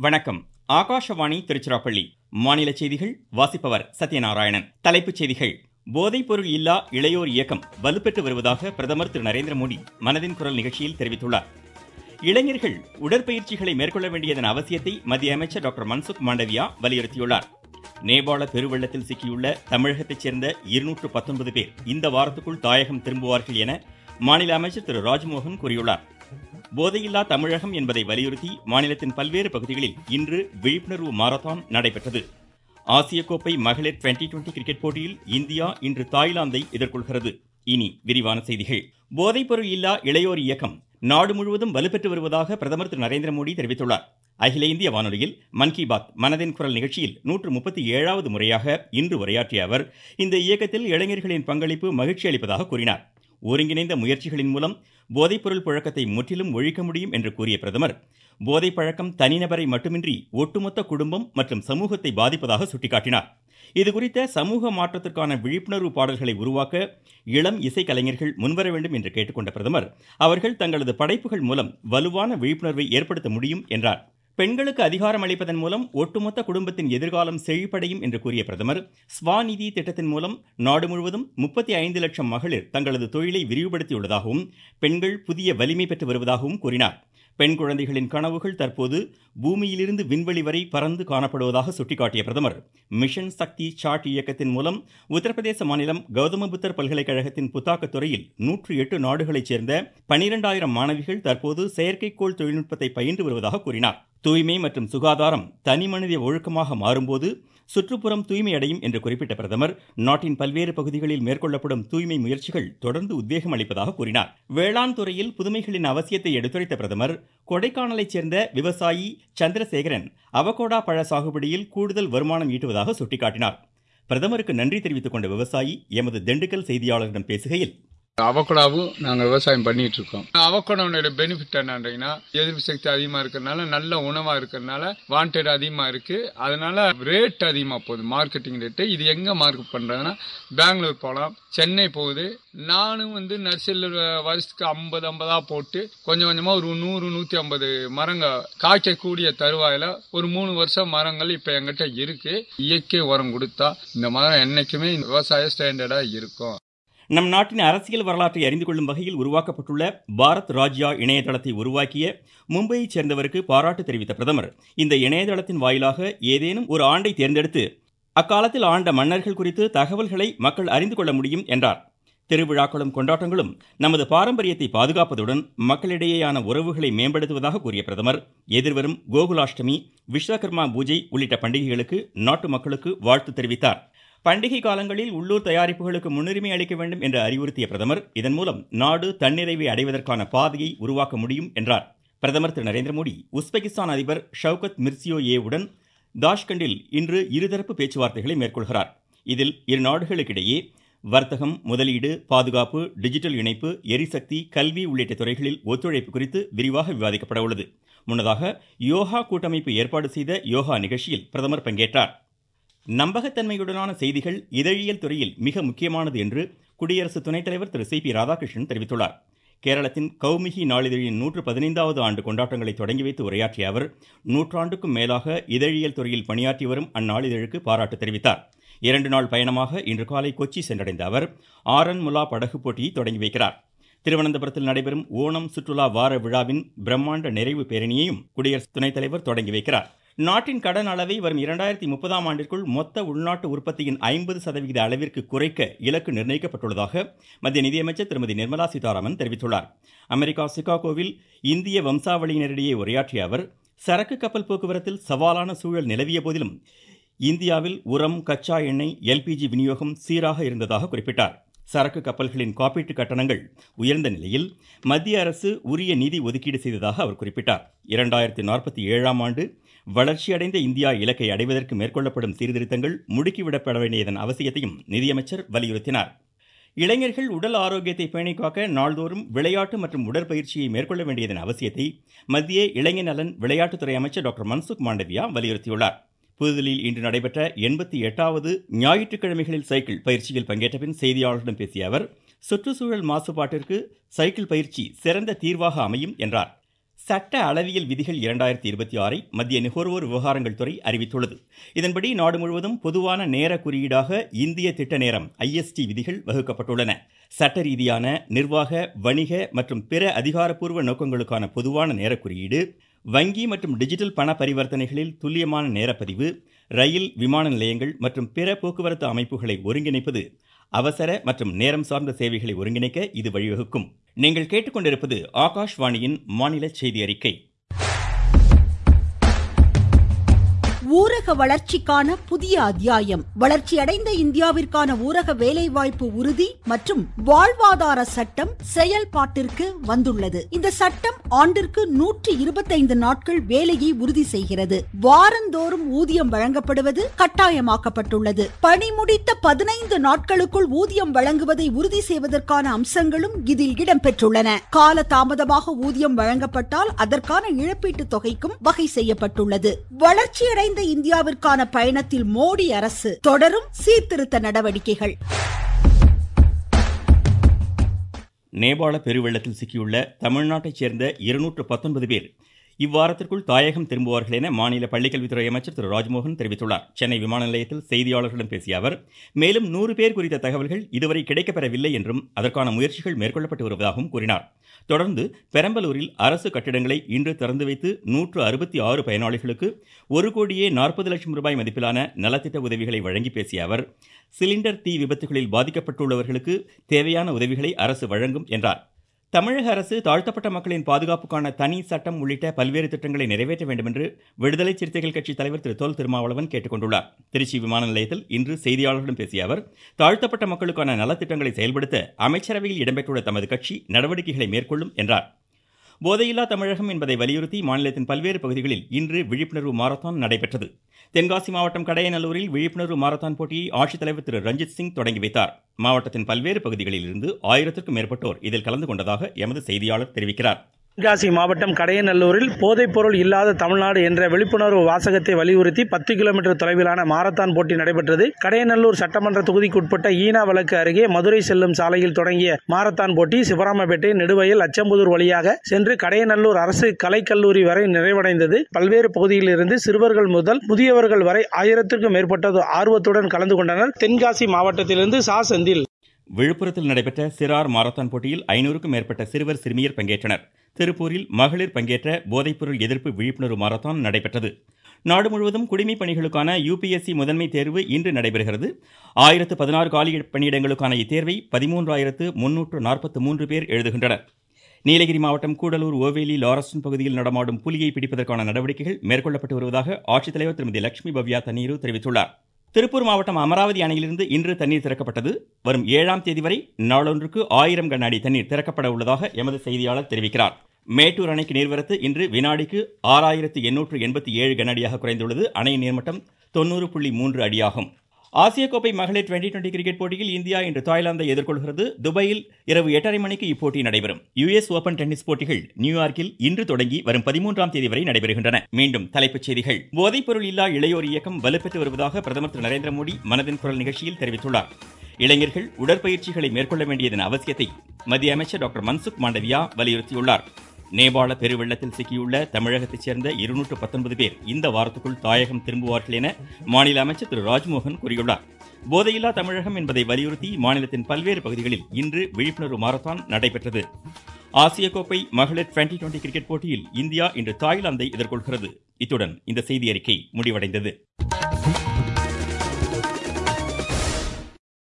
வணக்கம் ஆகாஷவாணி திருச்சிராப்பள்ளி மாநில செய்திகள் வாசிப்பவர் சத்யநாராயணன் தலைப்புச் செய்திகள் போதைப் பொருள் இல்லா இளையோர் இயக்கம் வலுப்பெற்று வருவதாக பிரதமர் திரு நரேந்திர மோடி மனதின் குரல் நிகழ்ச்சியில் தெரிவித்துள்ளார் இளைஞர்கள் உடற்பயிற்சிகளை மேற்கொள்ள வேண்டியதன் அவசியத்தை மத்திய அமைச்சர் டாக்டர் மன்சுக் மாண்டவியா வலியுறுத்தியுள்ளார் நேபாள பெருவெள்ளத்தில் சிக்கியுள்ள தமிழகத்தைச் சேர்ந்த இருநூற்று பத்தொன்பது பேர் இந்த வாரத்துக்குள் தாயகம் திரும்புவார்கள் என மாநில அமைச்சர் திரு ராஜ்மோகன் கூறியுள்ளார் போதையில்லா தமிழகம் என்பதை வலியுறுத்தி மாநிலத்தின் பல்வேறு பகுதிகளில் இன்று விழிப்புணர்வு மாரத்தான் நடைபெற்றது ஆசிய கோப்பை மகளிர் டுவெண்டி டுவெண்டி கிரிக்கெட் போட்டியில் இந்தியா இன்று தாய்லாந்தை எதிர்கொள்கிறது இனி விரிவான செய்திகள் போதைப்பொருள் இல்லா இளையோர் இயக்கம் நாடு முழுவதும் வலுப்பெற்று வருவதாக பிரதமர் திரு நரேந்திர மோடி தெரிவித்துள்ளார் அகில இந்திய வானொலியில் மன் கி பாத் மனதின் குரல் நிகழ்ச்சியில் நூற்று முப்பத்தி ஏழாவது முறையாக இன்று உரையாற்றிய அவர் இந்த இயக்கத்தில் இளைஞர்களின் பங்களிப்பு மகிழ்ச்சி அளிப்பதாக கூறினார் ஒருங்கிணைந்த முயற்சிகளின் மூலம் போதைப்பொருள் புழக்கத்தை முற்றிலும் ஒழிக்க முடியும் என்று கூறிய பிரதமர் போதை பழக்கம் தனிநபரை மட்டுமின்றி ஒட்டுமொத்த குடும்பம் மற்றும் சமூகத்தை பாதிப்பதாக சுட்டிக்காட்டினார் இதுகுறித்த சமூக மாற்றத்திற்கான விழிப்புணர்வு பாடல்களை உருவாக்க இளம் இசைக்கலைஞர்கள் முன்வர வேண்டும் என்று கேட்டுக்கொண்ட பிரதமர் அவர்கள் தங்களது படைப்புகள் மூலம் வலுவான விழிப்புணர்வை ஏற்படுத்த முடியும் என்றார் பெண்களுக்கு அதிகாரம் அளிப்பதன் மூலம் ஒட்டுமொத்த குடும்பத்தின் எதிர்காலம் செழிப்படையும் என்று கூறிய பிரதமர் ஸ்வாநிதி திட்டத்தின் மூலம் நாடு முழுவதும் முப்பத்தி ஐந்து லட்சம் மகளிர் தங்களது தொழிலை விரிவுபடுத்தியுள்ளதாகவும் பெண்கள் புதிய வலிமை பெற்று வருவதாகவும் கூறினார் பெண் குழந்தைகளின் கனவுகள் தற்போது பூமியிலிருந்து விண்வெளி வரை பறந்து காணப்படுவதாக சுட்டிக்காட்டிய பிரதமர் மிஷன் சக்தி சாட் இயக்கத்தின் மூலம் உத்தரப்பிரதேச மாநிலம் கௌதம புத்தர் பல்கலைக்கழகத்தின் புத்தாக்க துறையில் நூற்று எட்டு நாடுகளைச் சேர்ந்த பனிரெண்டாயிரம் மாணவிகள் தற்போது செயற்கைக்கோள் தொழில்நுட்பத்தை பயின்று வருவதாக கூறினார் தூய்மை மற்றும் சுகாதாரம் தனிமனித ஒழுக்கமாக மாறும்போது சுற்றுப்புறம் தூய்மை அடையும் என்று குறிப்பிட்ட பிரதமர் நாட்டின் பல்வேறு பகுதிகளில் மேற்கொள்ளப்படும் தூய்மை முயற்சிகள் தொடர்ந்து உத்வேகம் அளிப்பதாக கூறினார் வேளாண் துறையில் புதுமைகளின் அவசியத்தை எடுத்துரைத்த பிரதமர் கொடைக்கானலைச் சேர்ந்த விவசாயி சந்திரசேகரன் அவகோடா பழ சாகுபடியில் கூடுதல் வருமானம் ஈட்டுவதாக சுட்டிக்காட்டினார் பிரதமருக்கு நன்றி தெரிவித்துக் கொண்ட விவசாயி எமது திண்டுக்கல் செய்தியாளரிடம் பேசுகையில் அவக்கடாவும் நாங்கள் விவசாயம் பண்ணிட்டு இருக்கோம் அவக்கடோனோட பெனிஃபிட் என்னன்றீங்கன்னா எதிர்ப்பு சக்தி அதிகமாக இருக்கிறதுனால நல்ல உணவாக இருக்கிறதுனால வாண்டட் அதிகமாக இருக்கு அதனால ரேட் அதிகமாக போகுது மார்க்கெட்டிங் ரேட்டு இது எங்கே மார்க்கெட் பண்ணுறதுன்னா பெங்களூர் போகலாம் சென்னை போகுது நானும் வந்து நர்சரியில் வருஷத்துக்கு ஐம்பது ஐம்பதா போட்டு கொஞ்சம் கொஞ்சமாக ஒரு நூறு நூற்றி ஐம்பது மரங்க காய்க்கக்கூடிய தருவாயில் ஒரு மூணு வருஷம் மரங்கள் இப்போ எங்கிட்ட இருக்கு இயற்கை உரம் கொடுத்தா இந்த மரம் என்னைக்குமே விவசாய ஸ்டாண்டர்டாக இருக்கும் நம் நாட்டின் அரசியல் வரலாற்றை அறிந்து கொள்ளும் வகையில் உருவாக்கப்பட்டுள்ள பாரத் ராஜ்யா இணையதளத்தை உருவாக்கிய மும்பையைச் சேர்ந்தவருக்கு பாராட்டு தெரிவித்த பிரதமர் இந்த இணையதளத்தின் வாயிலாக ஏதேனும் ஒரு ஆண்டை தேர்ந்தெடுத்து அக்காலத்தில் ஆண்ட மன்னர்கள் குறித்து தகவல்களை மக்கள் அறிந்து கொள்ள முடியும் என்றார் திருவிழாக்களும் கொண்டாட்டங்களும் நமது பாரம்பரியத்தை பாதுகாப்பதுடன் மக்களிடையேயான உறவுகளை மேம்படுத்துவதாக கூறிய பிரதமர் எதிர்வரும் கோகுலாஷ்டமி விஸ்வகர்மா பூஜை உள்ளிட்ட பண்டிகைகளுக்கு நாட்டு மக்களுக்கு வாழ்த்து தெரிவித்தார் பண்டிகை காலங்களில் உள்ளூர் தயாரிப்புகளுக்கு முன்னுரிமை அளிக்க வேண்டும் என்று அறிவுறுத்திய பிரதமர் இதன் மூலம் நாடு தன்னிறைவை அடைவதற்கான பாதையை உருவாக்க முடியும் என்றார் பிரதமர் திரு நரேந்திர மோடி உஸ்பெகிஸ்தான் அதிபர் ஷவுகத் மிர்சியோயேவுடன் தாஷ்கண்டில் இன்று இருதரப்பு பேச்சுவார்த்தைகளை மேற்கொள்கிறார் இதில் இரு நாடுகளுக்கிடையே வர்த்தகம் முதலீடு பாதுகாப்பு டிஜிட்டல் இணைப்பு எரிசக்தி கல்வி உள்ளிட்ட துறைகளில் ஒத்துழைப்பு குறித்து விரிவாக விவாதிக்கப்பட உள்ளது முன்னதாக யோகா கூட்டமைப்பு ஏற்பாடு செய்த யோகா நிகழ்ச்சியில் பிரதமர் பங்கேற்றார் நம்பகத்தன்மையுடனான செய்திகள் இதழியல் துறையில் மிக முக்கியமானது என்று குடியரசு துணைத் தலைவர் திரு சி பி ராதாகிருஷ்ணன் தெரிவித்துள்ளார் கேரளத்தின் கௌமிகி நாளிதழின் நூற்று பதினைந்தாவது ஆண்டு கொண்டாட்டங்களை தொடங்கி வைத்து உரையாற்றிய அவர் நூற்றாண்டுக்கும் மேலாக இதழியல் துறையில் பணியாற்றி வரும் அந்நாளிதழுக்கு பாராட்டு தெரிவித்தார் இரண்டு நாள் பயணமாக இன்று காலை கொச்சி சென்றடைந்த அவர் ஆரன் முலா படகு போட்டியை தொடங்கி வைக்கிறார் திருவனந்தபுரத்தில் நடைபெறும் ஓணம் சுற்றுலா வார விழாவின் பிரம்மாண்ட நிறைவு பேரணியையும் குடியரசு துணைத் தலைவர் தொடங்கி வைக்கிறார் நாட்டின் கடன் அளவை வரும் இரண்டாயிரத்தி முப்பதாம் ஆண்டிற்குள் மொத்த உள்நாட்டு உற்பத்தியின் ஐம்பது சதவிகித அளவிற்கு குறைக்க இலக்கு நிர்ணயிக்கப்பட்டுள்ளதாக மத்திய நிதியமைச்சர் திருமதி நிர்மலா சீதாராமன் தெரிவித்துள்ளார் அமெரிக்கா சிகாகோவில் இந்திய வம்சாவளியினரிடையே உரையாற்றிய அவர் சரக்கு கப்பல் போக்குவரத்தில் சவாலான சூழல் நிலவிய போதிலும் இந்தியாவில் உரம் கச்சா எண்ணெய் எல்பிஜி விநியோகம் சீராக இருந்ததாக குறிப்பிட்டார் சரக்கு கப்பல்களின் காப்பீட்டு கட்டணங்கள் உயர்ந்த நிலையில் மத்திய அரசு உரிய நிதி ஒதுக்கீடு செய்ததாக அவர் குறிப்பிட்டார் இரண்டாயிரத்தி நாற்பத்தி ஏழாம் ஆண்டு வளர்ச்சியடைந்த இந்தியா இலக்கை அடைவதற்கு மேற்கொள்ளப்படும் சீர்திருத்தங்கள் முடுக்கிவிடப்பட வேண்டியதன் அவசியத்தையும் நிதியமைச்சர் வலியுறுத்தினார் இளைஞர்கள் உடல் ஆரோக்கியத்தை பேணி காக்க நாள்தோறும் விளையாட்டு மற்றும் உடற்பயிற்சியை மேற்கொள்ள வேண்டியதன் அவசியத்தை மத்திய இளைஞர் நலன் விளையாட்டுத்துறை அமைச்சர் டாக்டர் மன்சுக் மாண்டவியா வலியுறுத்தியுள்ளார் புதுதில்லியில் இன்று நடைபெற்ற எண்பத்தி எட்டாவது ஞாயிற்றுக்கிழமைகளில் சைக்கிள் பயிற்சியில் பங்கேற்ற பின் செய்தியாளர்களிடம் பேசிய அவர் சுற்றுச்சூழல் மாசுபாட்டிற்கு சைக்கிள் பயிற்சி சிறந்த தீர்வாக அமையும் என்றார் சட்ட அளவியல் விதிகள் இரண்டாயிரத்தி இருபத்தி ஆறை மத்திய நுகர்வோர் விவகாரங்கள் துறை அறிவித்துள்ளது இதன்படி நாடு முழுவதும் பொதுவான நேர குறியீடாக இந்திய திட்ட நேரம் ஐஎஸ்டி விதிகள் வகுக்கப்பட்டுள்ளன சட்ட ரீதியான நிர்வாக வணிக மற்றும் பிற அதிகாரப்பூர்வ நோக்கங்களுக்கான பொதுவான நேர குறியீடு வங்கி மற்றும் டிஜிட்டல் பண பரிவர்த்தனைகளில் துல்லியமான நேரப்பதிவு ரயில் விமான நிலையங்கள் மற்றும் பிற போக்குவரத்து அமைப்புகளை ஒருங்கிணைப்பது அவசர மற்றும் நேரம் சார்ந்த சேவைகளை ஒருங்கிணைக்க இது வழிவகுக்கும் நீங்கள் கேட்டுக்கொண்டிருப்பது ஆகாஷ்வாணியின் மாநில செய்தி அறிக்கை ஊரக வளர்ச்சிக்கான புதிய அத்தியாயம் வளர்ச்சியடைந்த இந்தியாவிற்கான ஊரக வேலைவாய்ப்பு உறுதி மற்றும் வாழ்வாதார சட்டம் செயல்பாட்டிற்கு வந்துள்ளது இந்த சட்டம் ஆண்டிற்கு நூற்றி இருபத்தைந்து நாட்கள் வேலையை உறுதி செய்கிறது வாரந்தோறும் ஊதியம் வழங்கப்படுவது கட்டாயமாக்கப்பட்டுள்ளது பணி முடித்த பதினைந்து நாட்களுக்குள் ஊதியம் வழங்குவதை உறுதி செய்வதற்கான அம்சங்களும் இதில் இடம்பெற்றுள்ளன கால தாமதமாக ஊதியம் வழங்கப்பட்டால் அதற்கான இழப்பீட்டு தொகைக்கும் வகை செய்யப்பட்டுள்ளது வளர்ச்சியடைந்த இந்தியாவிற்கான பயணத்தில் மோடி அரசு தொடரும் சீர்திருத்த நடவடிக்கைகள் நேபாள பெருவெள்ளத்தில் சிக்கியுள்ள தமிழ்நாட்டைச் சேர்ந்த இருநூற்று பத்தொன்பது பேர் இவ்வாரத்திற்குள் தாயகம் திரும்புவார்கள் என மாநில பள்ளிக்கல்வித்துறை அமைச்சர் திரு ராஜ்மோகன் தெரிவித்துள்ளார் சென்னை விமான நிலையத்தில் செய்தியாளர்களிடம் பேசிய அவர் மேலும் நூறு பேர் குறித்த தகவல்கள் இதுவரை கிடைக்கப்பெறவில்லை என்றும் அதற்கான முயற்சிகள் மேற்கொள்ளப்பட்டு வருவதாகவும் கூறினார் தொடர்ந்து பெரம்பலூரில் அரசு கட்டிடங்களை இன்று திறந்து வைத்து நூற்று அறுபத்தி ஆறு பயனாளிகளுக்கு ஒரு கோடியே நாற்பது லட்சம் ரூபாய் மதிப்பிலான நலத்திட்ட உதவிகளை வழங்கி பேசிய அவர் சிலிண்டர் தீ விபத்துகளில் பாதிக்கப்பட்டுள்ளவர்களுக்கு தேவையான உதவிகளை அரசு வழங்கும் என்றார் தமிழக அரசு தாழ்த்தப்பட்ட மக்களின் பாதுகாப்புக்கான தனி சட்டம் உள்ளிட்ட பல்வேறு திட்டங்களை நிறைவேற்ற வேண்டும் என்று விடுதலை சிறுத்தைகள் கட்சி தலைவர் திரு தொல் திருமாவளவன் கேட்டுக்கொண்டுள்ளார் திருச்சி விமான நிலையத்தில் இன்று செய்தியாளர்களிடம் பேசிய அவர் தாழ்த்தப்பட்ட மக்களுக்கான நலத்திட்டங்களை செயல்படுத்த அமைச்சரவையில் இடம்பெற்றுள்ள தமது கட்சி நடவடிக்கைகளை மேற்கொள்ளும் என்றார் போதையில்லா தமிழகம் என்பதை வலியுறுத்தி மாநிலத்தின் பல்வேறு பகுதிகளில் இன்று விழிப்புணர்வு மாரத்தான் நடைபெற்றது தென்காசி மாவட்டம் கடையநல்லூரில் விழிப்புணர்வு மாரத்தான் போட்டியை ஆட்சித்தலைவர் திரு ரஞ்சித் சிங் தொடங்கி வைத்தார் மாவட்டத்தின் பல்வேறு பகுதிகளில் இருந்து ஆயிரத்திற்கும் மேற்பட்டோர் இதில் கலந்து கொண்டதாக எமது செய்தியாளர் தெரிவிக்கிறார் தென்காசி மாவட்டம் கடையநல்லூரில் போதைப் பொருள் இல்லாத தமிழ்நாடு என்ற விழிப்புணர்வு வாசகத்தை வலியுறுத்தி பத்து கிலோமீட்டர் தொலைவிலான மாரத்தான் போட்டி நடைபெற்றது கடையநல்லூர் சட்டமன்ற தொகுதிக்குட்பட்ட ஈனா வழக்கு அருகே மதுரை செல்லும் சாலையில் தொடங்கிய மாரத்தான் போட்டி சிவராமபேட்டை நெடுவயல் அச்சம்புதூர் வழியாக சென்று கடையநல்லூர் அரசு கலைக்கல்லூரி வரை நிறைவடைந்தது பல்வேறு பகுதியில் இருந்து சிறுவர்கள் முதல் முதியவர்கள் வரை ஆயிரத்திற்கும் மேற்பட்டது ஆர்வத்துடன் கலந்து கொண்டனர் தென்காசி மாவட்டத்திலிருந்து சா செந்தில் விழுப்புரத்தில் நடைபெற்ற சிறார் மாரத்தான் போட்டியில் ஐநூறுக்கும் மேற்பட்ட சிறுவர் சிறுமியர் பங்கேற்றனர் திருப்பூரில் மகளிர் பங்கேற்ற போதைப்பொருள் எதிர்ப்பு விழிப்புணர்வு மாரத்தான் நடைபெற்றது நாடு முழுவதும் குடிமைப் பணிகளுக்கான யுபிஎஸ்சி முதன்மை தேர்வு இன்று நடைபெறுகிறது ஆயிரத்து பதினாறு காலி பணியிடங்களுக்கான இத்தேர்வை பதிமூன்றாயிரத்து முன்னூற்று நாற்பத்து மூன்று பேர் எழுதுகின்றனர் நீலகிரி மாவட்டம் கூடலூர் ஓவேலி லாரஸ்டன் பகுதியில் நடமாடும் புலியை பிடிப்பதற்கான நடவடிக்கைகள் மேற்கொள்ளப்பட்டு வருவதாக ஆட்சித்தலைவர் திருமதி லட்சுமி பவ்யா தண்ணீரு தெரிவித்துள்ளார் திருப்பூர் மாவட்டம் அமராவதி அணையிலிருந்து இன்று தண்ணீர் திறக்கப்பட்டது வரும் ஏழாம் தேதி வரை நாளொன்றுக்கு ஆயிரம் கன அடி தண்ணீர் திறக்கப்பட உள்ளதாக எமது செய்தியாளர் தெரிவிக்கிறார் மேட்டூர் அணைக்கு நீர்வரத்து இன்று வினாடிக்கு ஆறாயிரத்து எண்ணூற்று எண்பத்தி ஏழு கனஅடியாக குறைந்துள்ளது அணையின் நீர்மட்டம் தொண்ணூறு புள்ளி மூன்று அடியாகும் ஆசிய கோப்பை மகளிர் டுவெண்டி டுவெண்டி கிரிக்கெட் போட்டியில் இந்தியா இன்று தாய்லாந்தை எதிர்கொள்கிறது துபாயில் இரவு எட்டரை மணிக்கு இப்போட்டி நடைபெறும் யுஎஸ் ஓபன் டென்னிஸ் போட்டிகள் நியூயார்க்கில் இன்று தொடங்கி வரும் பதிமூன்றாம் தேதி வரை நடைபெறுகின்றன மீண்டும் தலைப்புச் செய்திகள் போதைப்பொருள் இல்லா இளையோர் இயக்கம் வலுப்பெற்று வருவதாக பிரதமர் திரு நரேந்திர மோடி மனதின் குரல் நிகழ்ச்சியில் தெரிவித்துள்ளார் இளைஞர்கள் உடற்பயிற்சிகளை மேற்கொள்ள வேண்டியதன் அவசியத்தை மத்திய அமைச்சர் டாக்டர் மன்சுக் மாண்டவியா வலியுறுத்தியுள்ளார் நேபாள பெருவெள்ளத்தில் சிக்கியுள்ள தமிழகத்தைச் சேர்ந்த இருநூற்று பத்தொன்பது பேர் இந்த வாரத்துக்குள் தாயகம் திரும்புவார்கள் என மாநில அமைச்சர் திரு ராஜ்மோகன் கூறியுள்ளார் போதையில்லா தமிழகம் என்பதை வலியுறுத்தி மாநிலத்தின் பல்வேறு பகுதிகளில் இன்று விழிப்புணர்வு மாரத்தான் நடைபெற்றது ஆசிய கோப்பை மகளிர் டுவெண்டி டுவெண்டி கிரிக்கெட் போட்டியில் இந்தியா இன்று தாய்லாந்தை எதிர்கொள்கிறது இத்துடன் இந்த செய்தி அறிக்கை முடிவடைந்தது